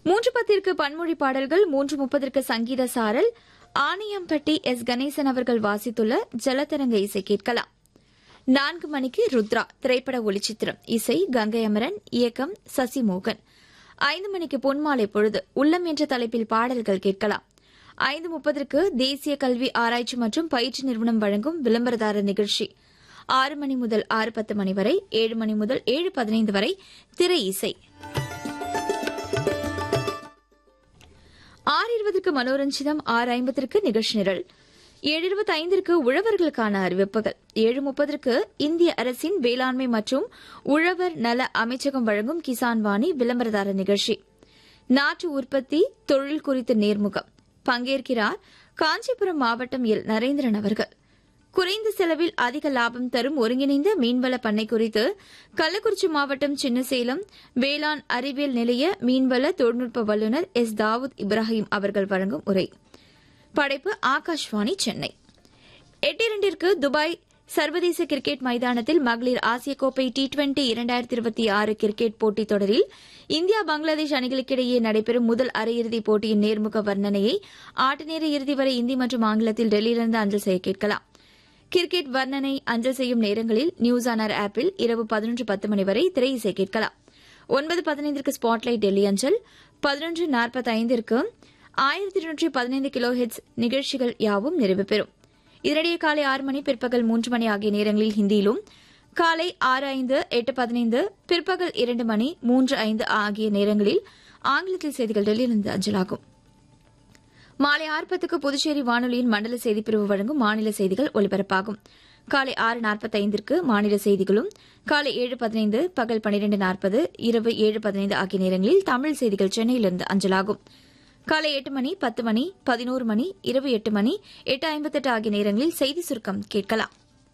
மூன்று பத்திற்கு பன்மொழி பாடல்கள் மூன்று முப்பதற்கு சங்கீத சாரல் ஆணையம்பட்டி எஸ் கணேசன் அவர்கள் வாசித்துள்ள ஜலதரங்க இசை கேட்கலாம் நான்கு மணிக்கு ருத்ரா திரைப்பட ஒளிச்சித்திரம் இசை கங்கை அமரன் இயக்கம் சசிமோகன் ஐந்து மணிக்கு பொன்மாலை பொழுது உள்ளம் என்ற தலைப்பில் பாடல்கள் கேட்கலாம் ஐந்து முப்பதற்கு தேசிய கல்வி ஆராய்ச்சி மற்றும் பயிற்சி நிறுவனம் வழங்கும் விளம்பரதாரர் நிகழ்ச்சி ஆறு மணி முதல் ஆறு பத்து மணி வரை ஏழு மணி முதல் ஏழு பதினைந்து வரை திரை இசை ஆறு இருபதற்கு மனோரஞ்சிதம் ஆறு ஐம்பதற்கு நிகழ்ச்சி நிரல் ஏழு இருபத்தி ஐந்திற்கு உழவர்களுக்கான அறிவிப்புகள் ஏழு முப்பதற்கு இந்திய அரசின் வேளாண்மை மற்றும் உழவர் நல அமைச்சகம் வழங்கும் கிசான் வாணி விளம்பரதாரர் நிகழ்ச்சி நாட்டு உற்பத்தி தொழில் குறித்த நேர்முகம் பங்கேற்கிறார் காஞ்சிபுரம் மாவட்டம் எல் நரேந்திரன் அவர்கள் குறைந்த செலவில் அதிக லாபம் தரும் ஒருங்கிணைந்த மீன்வள பண்ணை குறித்து கள்ளக்குறிச்சி மாவட்டம் சின்னசேலம் வேளாண் அறிவியல் நிலைய மீன்வள தொழில்நுட்ப வல்லுநர் எஸ் தாவூத் இப்ராஹிம் அவர்கள் வழங்கும் உரை படைப்பு ஆகாஷ்வாணி சென்னை எட்டு இரண்டிற்கு துபாய் சர்வதேச கிரிக்கெட் மைதானத்தில் மகளிர் ஆசிய கோப்பை டி டுவெண்டி இரண்டாயிரத்தி இருபத்தி ஆறு கிரிக்கெட் போட்டித் தொடரில் இந்தியா பங்களாதேஷ் அணிகளுக்கிடையே நடைபெறும் முதல் அரையிறுதிப் போட்டியின் நேர்முக வர்ணனையை ஆட்டநேர இறுதி வரை இந்தி மற்றும் ஆங்கிலத்தில் டெல்லியிலிருந்து அஞ்சல் செய்ய கேட்கலாம் கிரிக்கெட் வர்ணனை அஞ்சல் செய்யும் நேரங்களில் நியூஸ் ஆனர் ஆப்பில் இரவு பதினொன்று பத்து மணி வரை திரை இசை கேட்கலாம் ஒன்பது பதினைந்திற்கு ஸ்பாட்லைட் டெல்லி அஞ்சல் பதினொன்று நாற்பத்தி ஐந்திற்கு ஆயிரத்தி இருநூற்றி பதினைந்து கிலோ ஹெட்ஸ் நிகழ்ச்சிகள் யாவும் நிறைவு பெறும் இதனிடையே காலை ஆறு மணி பிற்பகல் மூன்று மணி ஆகிய நேரங்களில் ஹிந்தியிலும் காலை ஆறு ஐந்து எட்டு பதினைந்து பிற்பகல் இரண்டு மணி மூன்று ஐந்து ஆகிய நேரங்களில் ஆங்கிலத்தில் செய்திகள் டெல்லியிலிருந்து அஞ்சலாகும் மாலை ஆறு பத்துக்கு புதுச்சேரி வானொலியின் மண்டல செய்திப்பிரிவு வழங்கும் மாநில செய்திகள் ஒலிபரப்பாகும் காலை ஆறு நாற்பத்தைந்திற்கு மாநில செய்திகளும் காலை ஏழு பதினைந்து பகல் பனிரெண்டு நாற்பது இரவு ஏழு பதினைந்து ஆகிய நேரங்களில் தமிழ் செய்திகள் சென்னையிலிருந்து அஞ்சலாகும் காலை எட்டு மணி பத்து மணி பதினோரு மணி இரவு எட்டு மணி எட்டு ஐம்பத்தெட்டு ஆகிய நேரங்களில் செய்தி சுருக்கம் கேட்கலாம்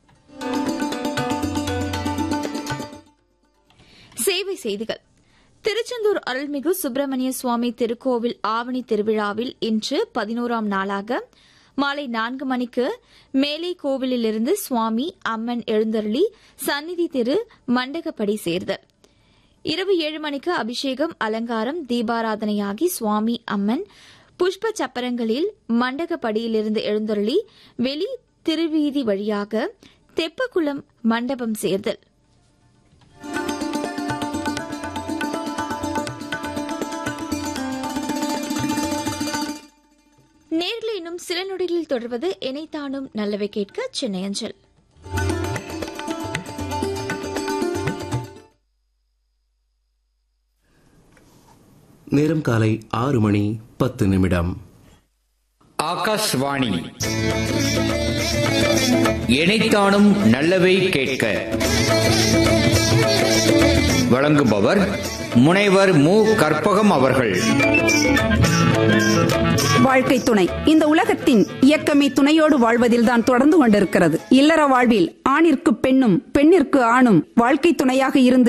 சேவை செய்திகள் திருச்செந்தூர் அருள்மிகு சுப்பிரமணிய சுவாமி திருக்கோவில் ஆவணி திருவிழாவில் இன்று பதினோராம் நாளாக மாலை நான்கு மணிக்கு மேலை கோவிலிலிருந்து சுவாமி அம்மன் எழுந்தருளி சந்நிதி திரு மண்டகப்படி சேர்தல் இரவு ஏழு மணிக்கு அபிஷேகம் அலங்காரம் தீபாராதனையாகி சுவாமி அம்மன் புஷ்ப சப்பரங்களில் மண்டகப்படியிலிருந்து எழுந்தருளி வெளி திருவீதி வழியாக தெப்பக்குளம் மண்டபம் சேர்தல் நேர்களை இன்னும் சில நொடிகளில் தொடர்வது இணைத்தானும் நல்லவை கேட்க சென்னை அஞ்சல் நேரம் காலை ஆறு மணி பத்து நிமிடம் ஆகாஷ்வாணி இணைத்தானும் நல்லவை கேட்க வழங்குபவர் முனைவர் மு கற்பகம் அவர்கள் வாழ்க்கை துணை இந்த உலகத்தின் இயக்கமே துணையோடு வாழ்வதில்தான் தொடர்ந்து கொண்டிருக்கிறது இல்லற வாழ்வில் ஆணிற்கு பெண்ணும் பெண்ணிற்கு ஆணும் வாழ்க்கை துணையாக இருந்து